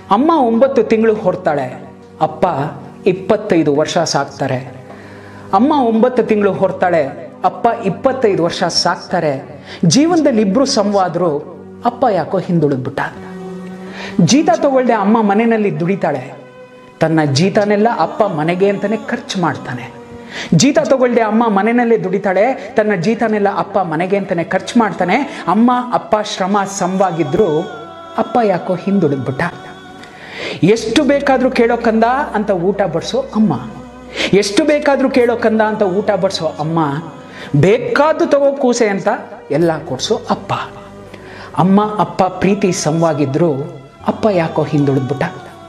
ಅಮ್ಮ ಒಂಬತ್ತು ತಿಂಗಳು ಹೊರ್ತಾಳೆ ಅಪ್ಪ ಇಪ್ಪತ್ತೈದು ವರ್ಷ ಸಾಕ್ತಾರೆ ಅಮ್ಮ ಒಂಬತ್ತು ತಿಂಗಳು ಹೊರ್ತಾಳೆ ಅಪ್ಪ ಇಪ್ಪತ್ತೈದು ವರ್ಷ ಸಾಕ್ತಾರೆ ಜೀವನದಲ್ಲಿ ಇಬ್ರು ಸಂವಾದರು ಅಪ್ಪ ಯಾಕೋ ಹಿಂದುಳಿದ್ಬಿಟ್ಟ ಜೀತ ತಗೊಳ್ದೆ ಅಮ್ಮ ಮನೆಯಲ್ಲಿ ದುಡಿತಾಳೆ ತನ್ನ ಜೀತನೆಲ್ಲ ಅಪ್ಪ ಮನೆಗೆ ಅಂತಾನೆ ಖರ್ಚು ಮಾಡ್ತಾನೆ ಜೀತ ತಗೊಳ್ದೆ ಅಮ್ಮ ಮನೆಯಲ್ಲೇ ದುಡಿತಾಳೆ ತನ್ನ ಜೀತನೆಲ್ಲ ಅಪ್ಪ ಮನೆಗೆ ಅಂತಾನೆ ಖರ್ಚು ಮಾಡ್ತಾನೆ ಅಮ್ಮ ಅಪ್ಪ ಶ್ರಮ ಸಮವಾಗಿದ್ರು ಅಪ್ಪ ಯಾಕೋ ಹಿಂದುಳಿದ್ಬಿಟ್ಟ ಎಷ್ಟು ಬೇಕಾದರೂ ಕೇಳೋ ಕಂದ ಅಂತ ಊಟ ಬಡಿಸೋ ಅಮ್ಮ ಎಷ್ಟು ಬೇಕಾದರೂ ಕೇಳೋ ಕಂದ ಅಂತ ಊಟ ಬಡಿಸೋ ಅಮ್ಮ ಬೇಕಾದ್ದು ತಗೋ ಕೂಸೆ ಅಂತ ಎಲ್ಲ ಕೊಡಿಸೋ ಅಪ್ಪ ಅಮ್ಮ ಅಪ್ಪ ಪ್ರೀತಿ ಸಮವಾಗಿದ್ರು ಅಪ್ಪ ಯಾಕೋ ಹಿಂದುಳಿದ್ಬಿಟ್ಟ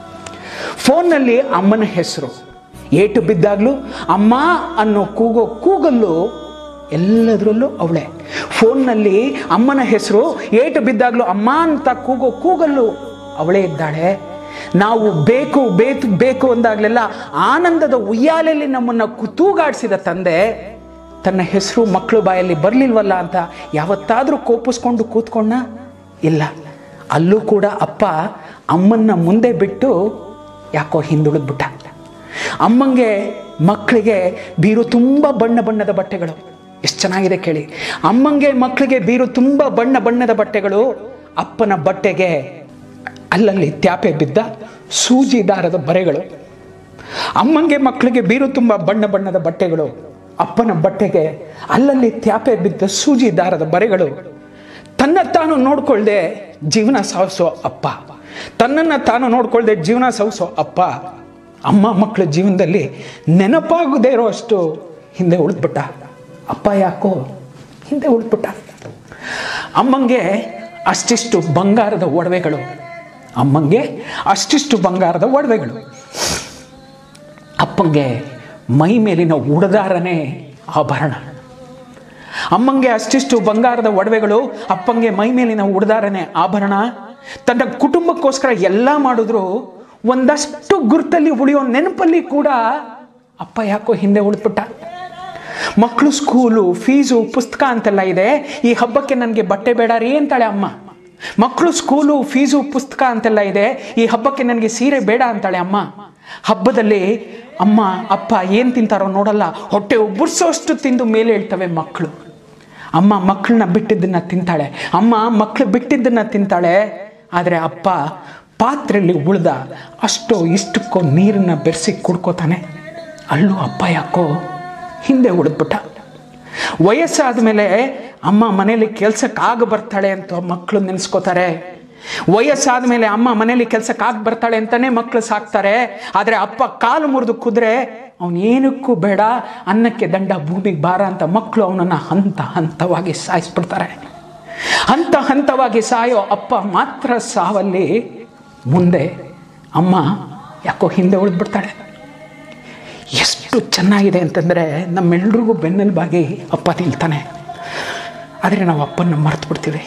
ಫೋನ್ನಲ್ಲಿ ಅಮ್ಮನ ಹೆಸರು ಏಟು ಬಿದ್ದಾಗಲೂ ಅಮ್ಮ ಅನ್ನೋ ಕೂಗೋ ಕೂಗಲ್ಲೂ ಎಲ್ಲದರಲ್ಲೂ ಅವಳೆ ಫೋನ್ನಲ್ಲಿ ಅಮ್ಮನ ಹೆಸರು ಏಟು ಬಿದ್ದಾಗಲೂ ಅಮ್ಮ ಅಂತ ಕೂಗೋ ಕೂಗಲ್ಲೂ ಅವಳೇ ಇದ್ದಾಳೆ ನಾವು ಬೇಕು ಬೇಕು ಬೇಕು ಅಂದಾಗಲೆಲ್ಲ ಆನಂದದ ಉಯ್ಯಾಲೆಯಲ್ಲಿ ನಮ್ಮನ್ನು ಕುತೂಗಾಡಿಸಿದ ತಂದೆ ತನ್ನ ಹೆಸರು ಮಕ್ಕಳು ಬಾಯಲ್ಲಿ ಬರಲಿಲ್ವಲ್ಲ ಅಂತ ಯಾವತ್ತಾದರೂ ಕೋಪಿಸ್ಕೊಂಡು ಕೂತ್ಕೊಂಡ ಇಲ್ಲ ಅಲ್ಲೂ ಕೂಡ ಅಪ್ಪ ಅಮ್ಮನ್ನ ಮುಂದೆ ಬಿಟ್ಟು ಯಾಕೋ ಹಿಂದುಳಿದ್ಬಿಟ್ಟ ಅಮ್ಮಂಗೆ ಮಕ್ಕಳಿಗೆ ಬೀರು ತುಂಬ ಬಣ್ಣ ಬಣ್ಣದ ಬಟ್ಟೆಗಳು ಎಷ್ಟು ಚೆನ್ನಾಗಿದೆ ಕೇಳಿ ಅಮ್ಮಂಗೆ ಮಕ್ಕಳಿಗೆ ಬೀರು ತುಂಬ ಬಣ್ಣ ಬಣ್ಣದ ಬಟ್ಟೆಗಳು ಅಪ್ಪನ ಬಟ್ಟೆಗೆ ಅಲ್ಲಲ್ಲಿ ತ್ಯಾಪೆ ಬಿದ್ದ ಸೂಜಿ ದಾರದ ಬರೆಗಳು ಅಮ್ಮಂಗೆ ಮಕ್ಕಳಿಗೆ ಬೀರು ತುಂಬ ಬಣ್ಣ ಬಣ್ಣದ ಬಟ್ಟೆಗಳು ಅಪ್ಪನ ಬಟ್ಟೆಗೆ ಅಲ್ಲಲ್ಲಿ ತ್ಯಾಪೆ ಬಿದ್ದ ಸೂಜಿ ದಾರದ ಬರೆಗಳು ತನ್ನ ತಾನು ನೋಡ್ಕೊಳ್ದೆ ಜೀವನ ಸಾಗಿಸೋ ಅಪ್ಪ ತನ್ನನ್ನು ತಾನು ನೋಡ್ಕೊಳ್ದೆ ಜೀವನ ಸಾಗಿಸೋ ಅಪ್ಪ ಅಮ್ಮ ಮಕ್ಕಳ ಜೀವನದಲ್ಲಿ ನೆನಪಾಗದೇ ಇರೋ ಅಷ್ಟು ಹಿಂದೆ ಉಳಿದ್ಬಿಟ್ಟ ಅಪ್ಪ ಯಾಕೋ ಹಿಂದೆ ಉಳಿದ್ಬಿಟ್ಟ ಅಮ್ಮಂಗೆ ಅಷ್ಟಿಷ್ಟು ಬಂಗಾರದ ಒಡವೆಗಳು ಅಮ್ಮಂಗೆ ಅಷ್ಟಿಷ್ಟು ಬಂಗಾರದ ಒಡವೆಗಳು ಅಪ್ಪಂಗೆ ಮೈ ಮೇಲಿನ ಉಡದಾರನೇ ಆಭರಣ ಅಮ್ಮಂಗೆ ಅಷ್ಟಿಷ್ಟು ಬಂಗಾರದ ಒಡವೆಗಳು ಅಪ್ಪಂಗೆ ಮೈ ಮೇಲಿನ ಉಡದಾರನೇ ಆಭರಣ ತನ್ನ ಕುಟುಂಬಕ್ಕೋಸ್ಕರ ಎಲ್ಲ ಮಾಡಿದ್ರು ಒಂದಷ್ಟು ಗುರ್ತಲ್ಲಿ ಉಳಿಯೋ ನೆನಪಲ್ಲಿ ಕೂಡ ಅಪ್ಪ ಯಾಕೋ ಹಿಂದೆ ಉಳಿದ್ಬಿಟ್ಟ ಮಕ್ಕಳು ಸ್ಕೂಲು ಫೀಸು ಪುಸ್ತಕ ಅಂತೆಲ್ಲ ಇದೆ ಈ ಹಬ್ಬಕ್ಕೆ ನನಗೆ ಬಟ್ಟೆ ಬೇಡ ರೀ ಅಂತಾಳೆ ಅಮ್ಮ ಮಕ್ಕಳು ಸ್ಕೂಲು ಫೀಸು ಪುಸ್ತಕ ಅಂತೆಲ್ಲ ಇದೆ ಈ ಹಬ್ಬಕ್ಕೆ ನನಗೆ ಸೀರೆ ಬೇಡ ಅಂತಾಳೆ ಅಮ್ಮ ಹಬ್ಬದಲ್ಲಿ ಅಮ್ಮ ಅಪ್ಪ ಏನು ತಿಂತಾರೋ ನೋಡಲ್ಲ ಹೊಟ್ಟೆ ಉಬ್ಬರ್ಸೋಷ್ಟು ತಿಂದು ಮೇಲೆ ಹೇಳ್ತವೆ ಮಕ್ಕಳು ಅಮ್ಮ ಮಕ್ಕಳನ್ನ ಬಿಟ್ಟಿದ್ದನ್ನ ತಿಂತಾಳೆ ಅಮ್ಮ ಮಕ್ಕಳು ಬಿಟ್ಟಿದ್ದನ್ನ ತಿಂತಾಳೆ ಆದರೆ ಅಪ್ಪ ಪಾತ್ರೆಯಲ್ಲಿ ಉಳ್ದ ಅಷ್ಟೋ ಇಷ್ಟಕ್ಕೋ ನೀರನ್ನ ಬೆರೆಸಿ ಕುಡ್ಕೋತಾನೆ ಅಲ್ಲೂ ಅಪ್ಪ ಯಾಕೋ ಹಿಂದೆ ಉಳಿದ್ಬಿಟ್ಟ ವಯಸ್ಸಾದ ಮೇಲೆ ಅಮ್ಮ ಮನೇಲಿ ಕೆಲ್ಸಕ್ಕಾಗ ಬರ್ತಾಳೆ ಅಂತ ಮಕ್ಕಳು ನೆನೆಸ್ಕೋತಾರೆ ವಯಸ್ಸಾದ ಮೇಲೆ ಅಮ್ಮ ಮನೇಲಿ ಕೆಲ್ಸಕ್ಕಾಗ ಬರ್ತಾಳೆ ಅಂತಾನೆ ಮಕ್ಕಳು ಸಾಕ್ತಾರೆ ಆದರೆ ಅಪ್ಪ ಕಾಲು ಮುರಿದು ಕುದ್ರೆ ಅವನೇನಕ್ಕೂ ಬೇಡ ಅನ್ನಕ್ಕೆ ದಂಡ ಭೂಮಿಗೆ ಭಾರ ಅಂತ ಮಕ್ಕಳು ಅವನನ್ನು ಹಂತ ಹಂತವಾಗಿ ಸಾಯಿಸ್ಬಿಡ್ತಾರೆ ಹಂತ ಹಂತವಾಗಿ ಸಾಯೋ ಅಪ್ಪ ಮಾತ್ರ ಸಾವಲ್ಲಿ ಮುಂದೆ ಅಮ್ಮ ಯಾಕೋ ಹಿಂದೆ ಉಳಿದ್ಬಿಡ್ತಾಳೆ ಎಷ್ಟು ಚೆನ್ನಾಗಿದೆ ಅಂತಂದರೆ ನಮ್ಮೆಲ್ರಿಗೂ ಬೆನ್ನೆಲುಬಾಗಿ ಅಪ್ಪ ನಿಲ್ತಾನೆ ಆದರೆ ನಾವು ಅಪ್ಪನ ಮರ್ತು ಬಿಡ್ತೀವಿ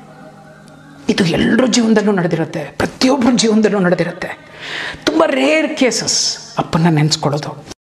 ಇದು ಎಲ್ಲರ ಜೀವನದಲ್ಲೂ ನಡೆದಿರುತ್ತೆ ಪ್ರತಿಯೊಬ್ಬರ ಜೀವನದಲ್ಲೂ ನಡೆದಿರುತ್ತೆ ತುಂಬ ರೇರ್ ಕೇಸಸ್ ಅಪ್ಪನ ನೆನೆಸ್ಕೊಳ್ಳೋದು